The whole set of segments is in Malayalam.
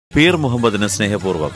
പീർ മുഹമ്മദിന് സ്നേഹപൂർവ്വം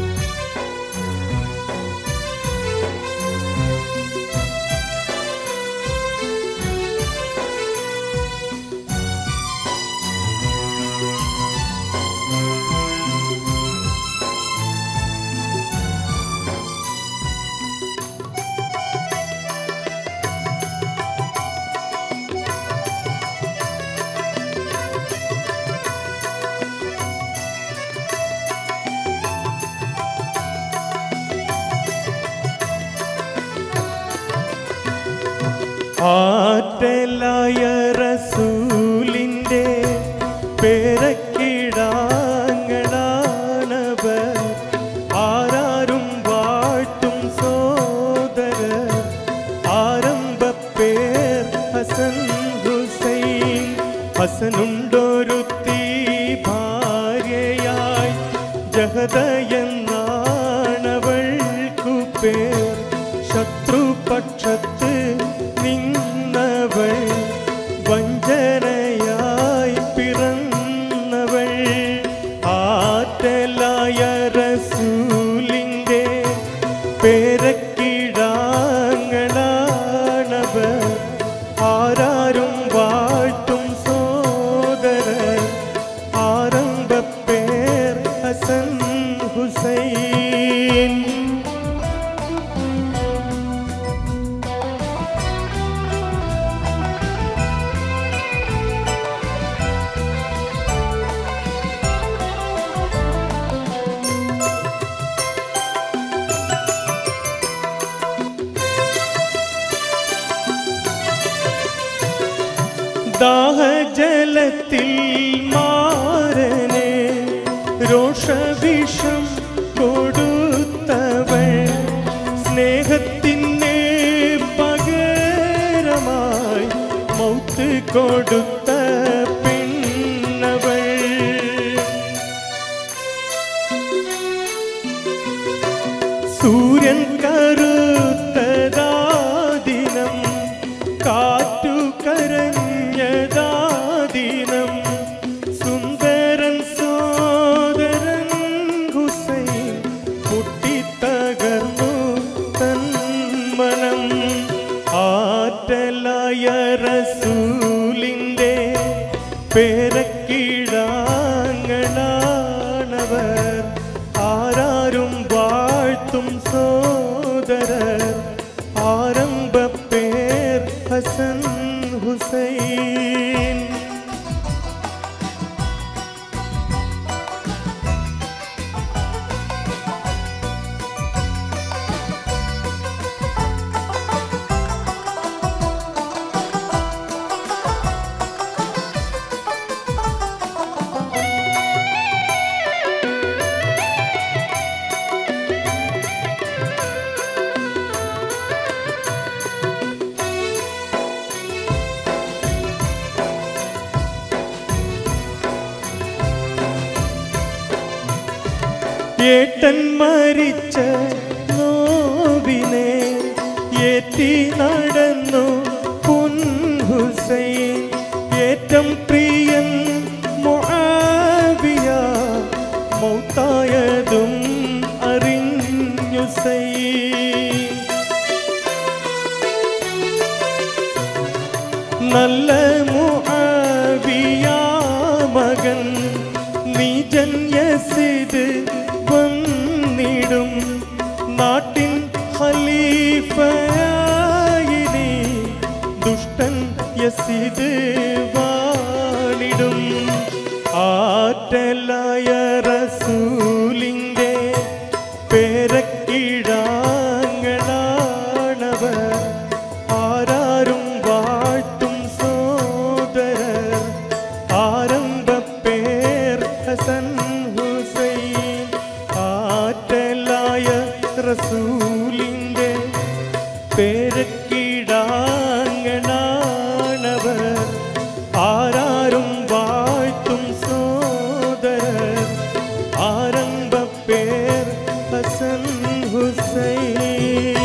ആറ്റലായ റസൂലിൻ്റെ പേരക്കിടാങ്ങളാണവർ ആരാരും വാഴ്ത്തും സോദര ആരംഭപ്പേർ ഹസൻ ഹുസൈൻ ഹസനുണ്ടൊരുത്തി ഭാര്യയായി ജഹദയെന്നാണവൾക്കു പേർ ശത്രുപക്ഷത്ത് നിന്നവൾ വഞ്ചനയായി പിറന്നവൾ ആറ്റലായ റസൂലിൻ്റെ പേരക്കിടാങ്ങളാണവർ ആരാരും വാഴ്ത്തും സോദരർ ആരംഭപ്പേർ ഹസൻ ഹുസൈൻ ദാഹജലത്തിൽ മാരനെ രോഷവിഷം കൊടുത്തവൾ സ്നേഹത്തിൻ്റെ പകരമായി മൗത്ത് കൊടുത്ത പിന്നവൾ സൂര്യൻ കറുത്തതാദിനം കാറ്റു കരഞ്ഞതാദിനം സുന്ദരൻ സോദരൻ ഹുസൈൻ പൊട്ടിത്തകർന്നു തന്മനം ആറ്റലായ റസൂലിൻ്റെ പേരക്കിടാങ്ങളാണവർ ആരാരും വാഴ്ത്തും സോദരർ ആരംഭപ്പേർ ഹസൻ ഹുസൈൻ ഏട്ടൻ മരിച്ച നോവിനെ ഏറ്റി നടന്നു പുൻ ഹുസൈൻ ഏറ്റം പ്രിയൻ മുആവിയ മൗത്തായതും അറിഞ്ഞു സൈൻ നല്ല മുആവിയ മകൻ നീജൻ യസിദ് വന്നിടും നാട്ടിൻ ഖലീഫയായി നീ ദുഷ്ടൻ യസിദ് വാണിടും ആറ്റലായ റസൂലിൻ്റെ പേരക്കിടാങ്ങളാണവർ ആരാരും വാഴ്ത്തും സോദരർ ആരംഭപ്പേർ ഹസൻ ഹുസൈൻ ആറ്റലായ റസൂലിൻ്റെ പേരക്കിടാങ്ങളാണവർ ആരാരും വാഴ്ത്തും സോദരർ ആരംഭപ്പേർ ഹസൻ ഹുസൈൻ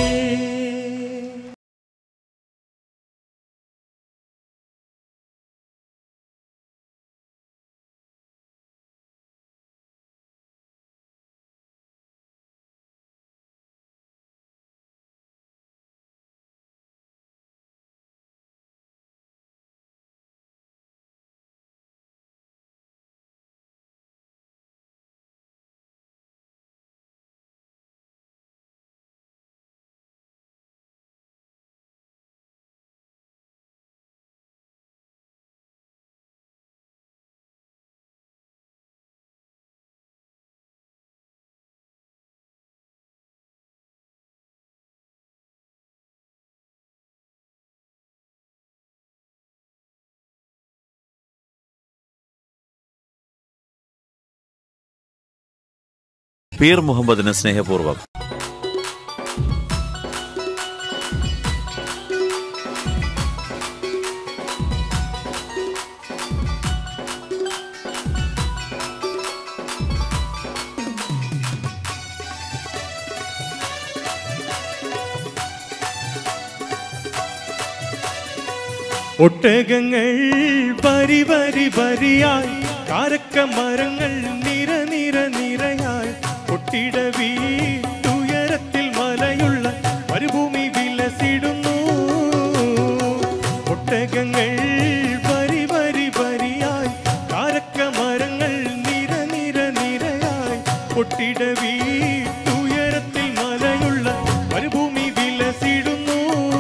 പീർ മുഹമ്മദിന് സ്നേഹപൂർവ്വം ഒട്ടകങ്ങൾ വരി വരി വരിയായി കാരക്ക മരങ്ങൾ നിര നിര നിരയായി ഒട്ടിട വീട്ടുയരത്തിൽ മലയുള്ള മരുഭൂമി വിലസിടുന്നു ഒട്ടകങ്ങൾ വരി വരി വരിയായി കാരക്ക മരങ്ങൾ നിര നിര നിരയായി ഒട്ടിട വീട്ടുയരത്തിൽ മലയുള്ള മരുഭൂമി വിലസിടുന്നു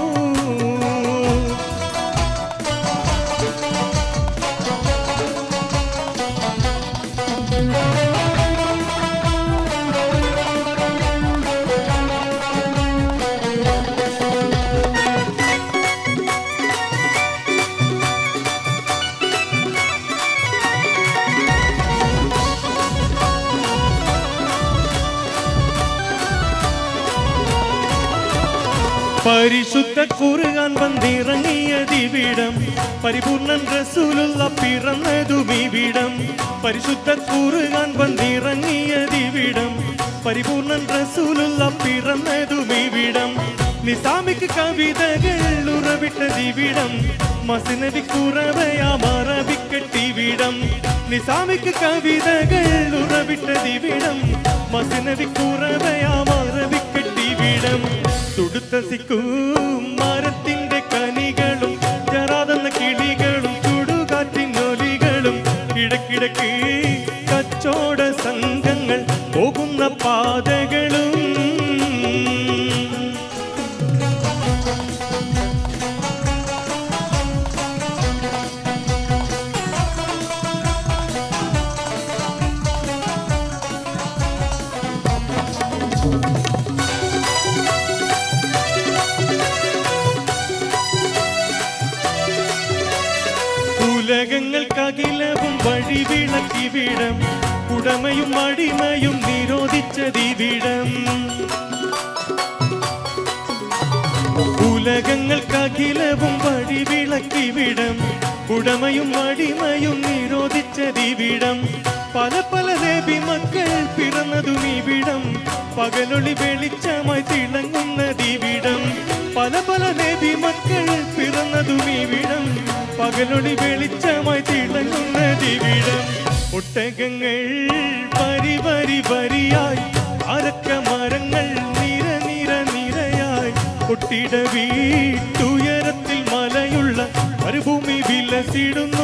പരിശുദ്ധ കുറുകാൻ വന്നിറങ്ങിയതിവിടം പരിപൂർണൻ റസൂലുള്ള പിറന്നതുമിവിടം പരിശുദ്ധ കുറുകാൻ വന്നിറങ്ങിയതിവിടം പരിപൂർണൻ റസൂലുള്ള പിറന്നതുമിവിടം നിസാമിക്ക് കവിതകൾ ഉറവിട്ടതിവിടം മസിനവി കുറവയാം അറബിക്കെട്ടിവിടം നിസാമിക്ക് കവിതകൾ ഉറവിട്ടതിവിടം മസിനവി കുറവയാം അറബിക്കെട്ടിവിടം തുടുത്ത സിക്കും മരത്തിന്റെ കനികളും ജറാതെന്ന കിളികളും ചുടുകാറ്റിൻ ഒലികളും ഇടക്കിടക്ക് കച്ചോട സംഘങ്ങൾ പോകുന്ന പാതകളും ഉലകങ്ങൾക്കകിലവും വഴിവിളക്കിവിടം ഉടമയും അടിമയും നിരോധിച്ചതിവിടം ഉലകങ്ങൾക്കകിലവും വഴിവിളക്കിവിടം ഉടമയും അടിമയും നിരോധിച്ചതിവിടം പല പല ദേവി മക്കൾ പിറന്നതും ഇവിടം പകലൊളി വെളിച്ചമായി തിളങ്ങുന്നതിവിടം പല പല ദേവി മക്കൾ പിറന്നതും ഇവിടം പകലൊളി വെളിച്ചമായി തിളങ്ങുന്നതിവിടം ഒട്ടകങ്ങൾ വരി വരി വരിയായി അരക്ക മരങ്ങൾ നിര നിര നിരയായി ഒട്ടിട വീട്ടുയരത്തിൽ മലയുള്ള മരുഭൂമി വിലസിടുന്നു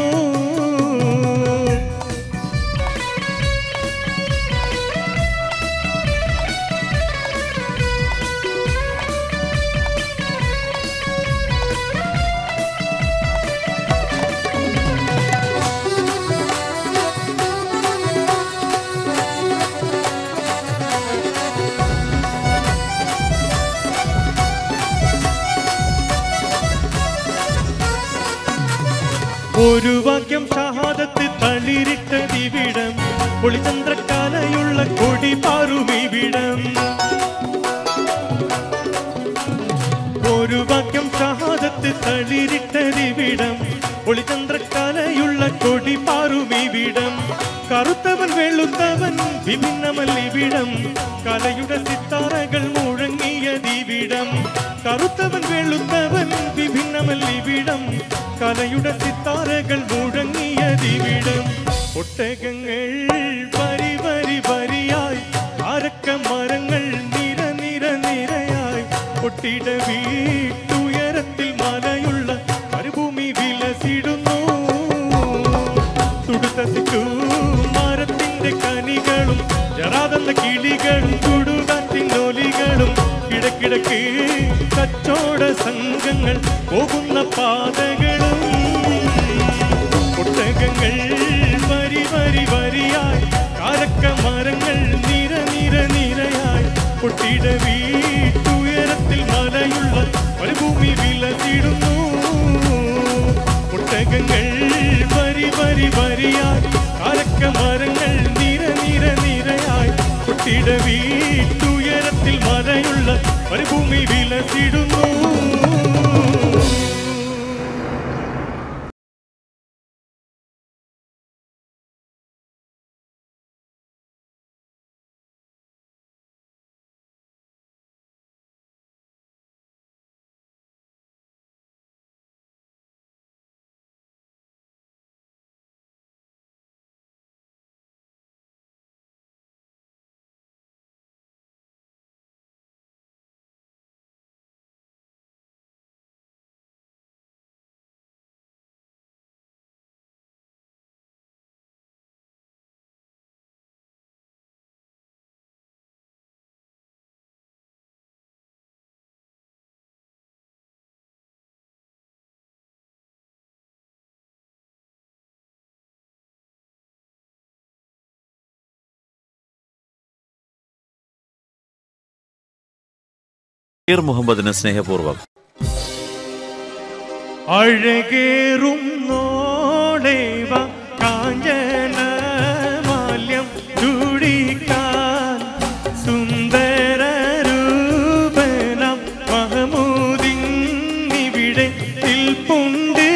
ഒരു വാക്യം ഷഹാദത്ത് തളിരിട്ടതിവിടം ഒളിചന്ദ്രക്കാലയുള്ള കൊടി പാറുമിവിടം ഒരു വാക്യം ഷഹാദത്ത് തളിരിട്ടതിവിടം ഒളിചന്ദ്രക്കാലയുള്ള കൊടി പാറുമിവിടം കറുത്തവൻ വെളുത്തവൻ വിഭിന്നമല്ലിവിടം കലയുടെ സിത്താറകൾ മുഴങ്ങിയതിവിടം കറുത്തവൻ വെളുത്തവൻ വിഭിന്നമല്ലിവിടം കലയുടെ സിത്താറകൾ മുഴങ്ങിയതിവിടം ഒട്ടകങ്ങൾ വരി വരി വരിയായി അരക്ക മരങ്ങൾ നിര നിര നിരയായി ഒട്ടിട വീട്ടുയരത്തിൽ മലയുള്ള മരുഭൂമി വിലസിടുന്നു തുടുത്ത സിക്കു മരത്തിന്റെ കനികളും ജറാതെന്ന കിളികളും ചുടുകാറ്റിൻ ഒലികളും ഇടക്കിടക്ക് കച്ചോട സംഘങ്ങൾ പോകുന്ന പാതകളും ഒട്ടകങ്ങൾ വരി വരി വരിയായി കാരക്ക മരങ്ങൾ നിര നിര നിരയായി പൊട്ടിട വീട്ടുയരത്തിൽ മലയുള്ള മരുഭൂമി വിലസിടുന്നു ഒട്ടകങ്ങൾ വരി വരി വരിയായി കാരക്ക മരങ്ങൾ നിര നിര നിരയായി പൊട്ടിട പൊട്ടിട വീട്ടുയരത്തിൽ മലയുള്ള മരുഭൂമി വിലസിടുന്നു മീർ മുഹമ്മദിന് സ്നേഹപൂർവ്വം അഴകേറും നോടേവ കാഞ്ചന മാല്യം ചൂടിക്കാൻ സുന്ദര രൂപനം മഹമൂദിങ്ങിവിടെ നിൽപ്പുണ്ട്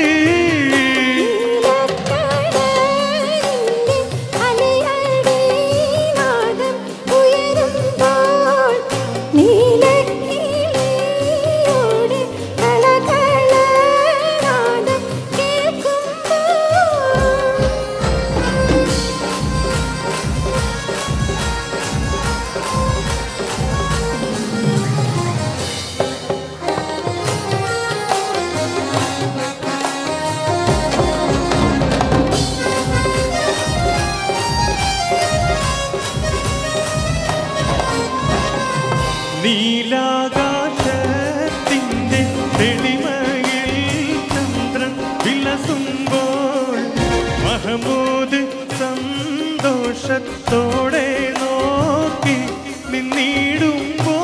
നീലാകാശത്തിൻ്റെ തെളിമയിൽ ചന്ദ്രൻ വിലസുമ്പോൾ മഹമൂദ് സന്തോഷത്തോടെ നോക്കി നിന്നിടുമ്പോൾ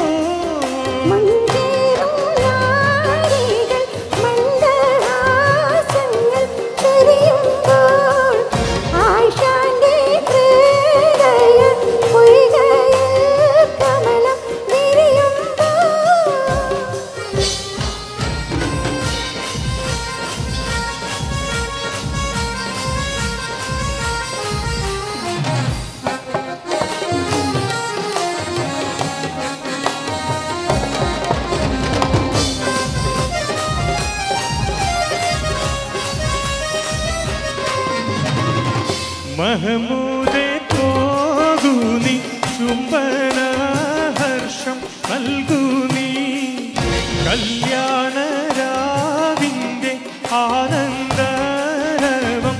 മഹമൂദെ പോകൂ നീ ചുംബന ഹർഷം നൽകൂ നീ കല്യാണ രാവിന്റെ ആനന്ദരവം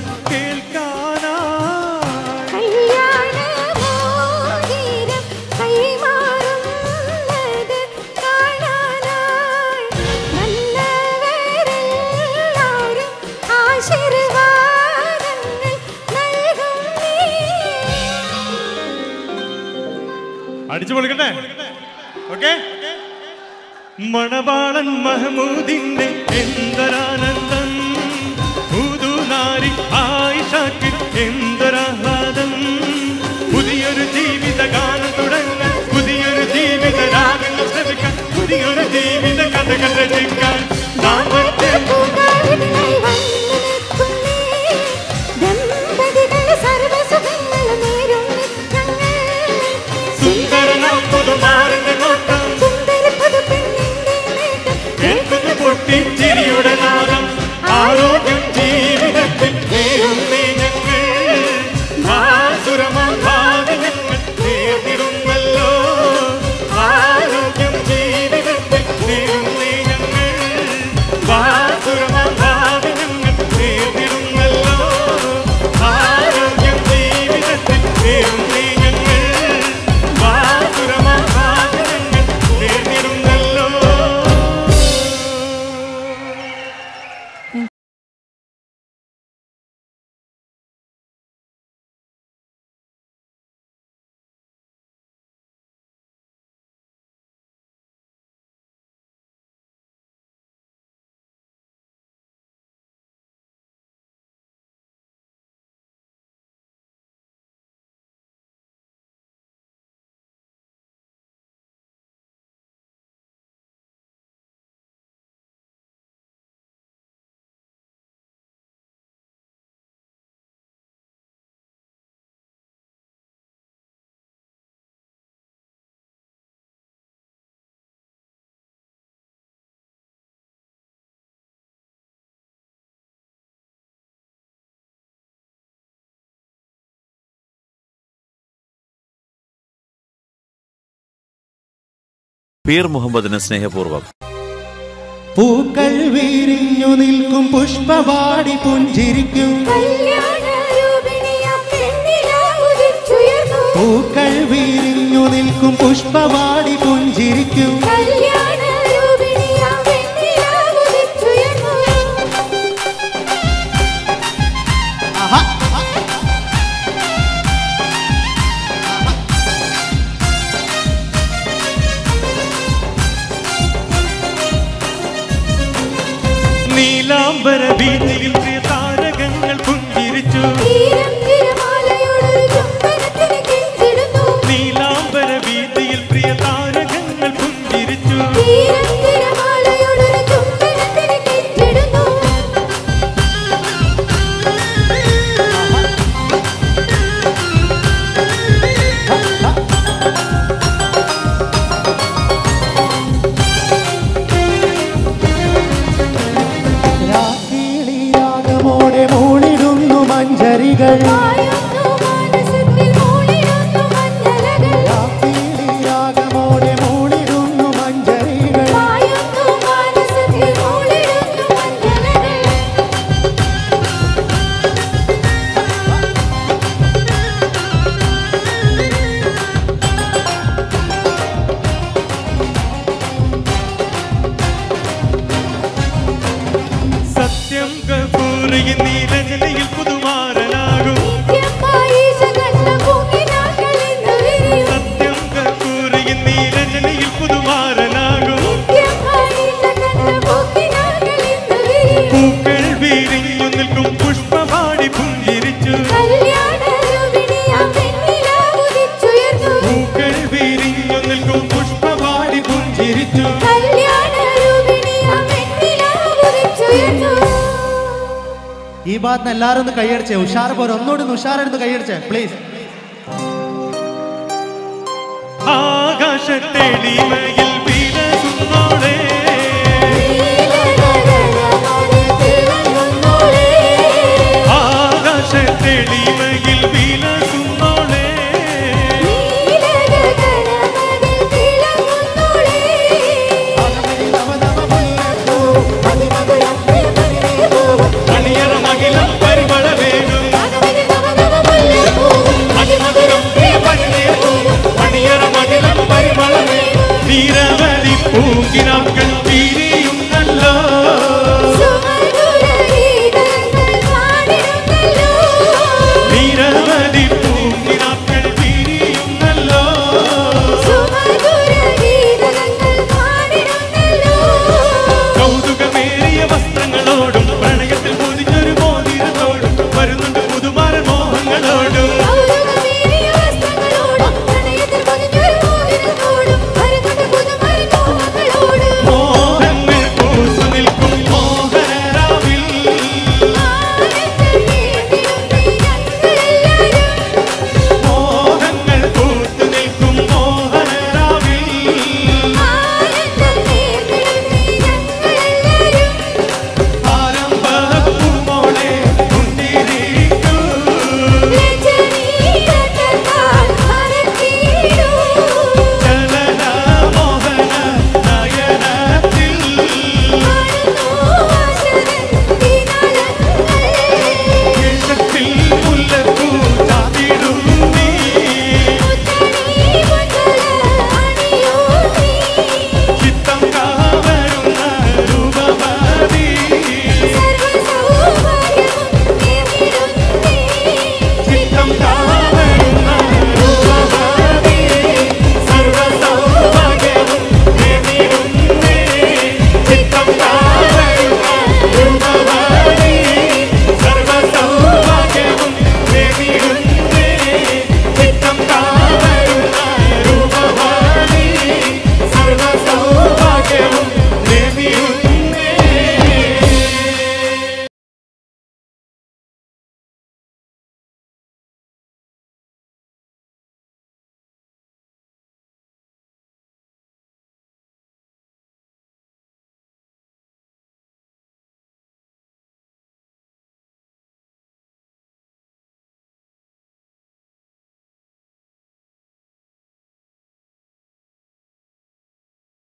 കേൾക്കാനായി ആശീർവാദങ്ങൾ നൽകും നീ അടിച്ചു പൊളിക്കട്ടെ ഓക്കെ മണവാളൻ മഹമൂദിന്റെ എന്തൊരാനന്ദം പുതുനാരി ആയിഷാക്ക് എന്തൊരാഹ്ലാദം പുതിയൊരു ജീവിത ഗാനം തുടങ്ങാൻ പുതിയൊരു ജീവിത രാഗങ്ങൾ ശ്രമിക്കാൻ പുതിയൊരു ജീവിത കഥകൾ രചിക്കാൻ നാം ഒറ്റ പൂങ്കാവിനായി വന്നു നിൽക്കുന്നേ. ദമ്പതികളെ സർവ്വസുഖങ്ങളും നേരുന്നു ഞങ്ങൾ. സുന്ദരനാം പുതുമാറിന്റെ നോട്ടം സുന്ദര പുതുപ്പെണ്ണിന്റെ നേട്ടം കേൾക്കുന്നു പൊട്ടി ചിരിയുടെ നാദം ആരോഗ്യം ജീവിതത്തിൽ നേരുന്നേ ഞങ്ങൾ പീർ മുഹമ്മദിന് സ്നേഹപൂർവ്വം പൂക്കൾ വീരിഞ്ഞു നിൽക്കും പുഷ്പവാടി പുഞ്ചിരിക്കും കല്യാണരൂപിണിയാം പെണ്ണിലാവുദിച്ചുയർന്നു. പൂക്കൾ വീരിഞ്ഞു നിൽക്കും പുഷ്പവാടി പുഞ്ചിരിക്കും കല്യാണരൂപിണിയാം പെണ്ണിലാവുദിച്ചുയർന്നു. ആഹാ. നീലാംബര വീതിയിൽ പ്രിയ താരകങ്ങൾ പുഞ്ചിരിച്ചു തീരം തിരമാലയോടൊരു ചുംബനത്തിന് കെഞ്ചിടുന്നു. നീലാംബര വീതിയിൽ പ്രിയ താരകങ്ങൾ പുഞ്ചിരിച്ചു തീരം തിരമാലയോടൊരു ചുംബനത്തിന് കെഞ്ചിടുന്നു. രാത്രിയിളി രാഗമോടെ മൂളിടുന്നു മഞ്ചരികൾ പായുന്നു മാനസത്തിൽ മൂളിടുന്നു മഞ്ഞലകൾ. രാത്രിയിളി രാഗമോടെ മൂളിടുന്നു മഞ്ചരികൾ പായുന്നു മാനസത്തിൽ മൂളിടുന്നു മഞ്ഞലകൾ. സത്യം കപൂരയിൽ നീലജലയിൽ പുതുമാരനാകും നിത്യമായീശ കണ്ട പൂങ്കിനാക്കളിന്ന് വിരിയും. സത്യം കപൂരയിൽ നീലജലയിൽ പുതുമാരനാകും നിത്യമായീശ കണ്ട പൂങ്കിനാക്കളിന്ന് വിരിയും. പൂക്കൾ വീരിഞ്ഞു നിൽക്കും പുഷ്പപാടി പുഞ്ചിരിച്ചു കല്യാണരൂപിണിയാം പെണ്ണിലാവുദിച്ചുയർന്നു. പൂക്കൾ വീരിഞ്ഞു നിൽക്കും പുഷ്പപാടി പുഞ്ചിരിച്ചു കല്യാണരൂപിണിയാം പെണ്ണിലാവുദിച്ചുയർന്നു. ഈ ഭാഗത്ത് എല്ലാവരും ഒന്ന് കൈയടിച്ചേ ഉഷാർ പോരെ ഒന്നുകൂടി ഒന്ന് ഉഷാറെടുത്ത് കൈയടിച്ചേ പ്ലീസ് ആകാശത്തെളിമയിൽ